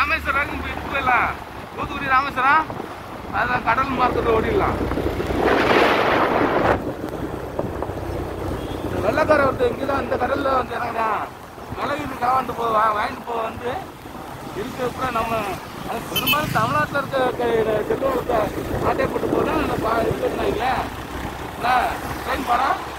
ராமேஸ்வரம் போயிட்டு போயிடலாம் தூத்துக்குடி ராமேஸ்வரம் அதான் கடல் மார்க்கெட்டில் ஓடிடலாம் இந்த வெள்ளக்கார ஒருத்தர் இங்கே தான் இந்த கடலில் வந்து இறங்கினா மிளகு காவாண்டு போ வா- வாங்கிட்டு போக வந்து இருக்கிறப்ப நம்ம அது பெரும்பாலும் தமிழ்நாட்டில் இருக்க செல்வத்தை ஆட்டைப்பட்டு போனால் அந்த பா இருக்குன்னாங்களே ட்ரெயின் படம்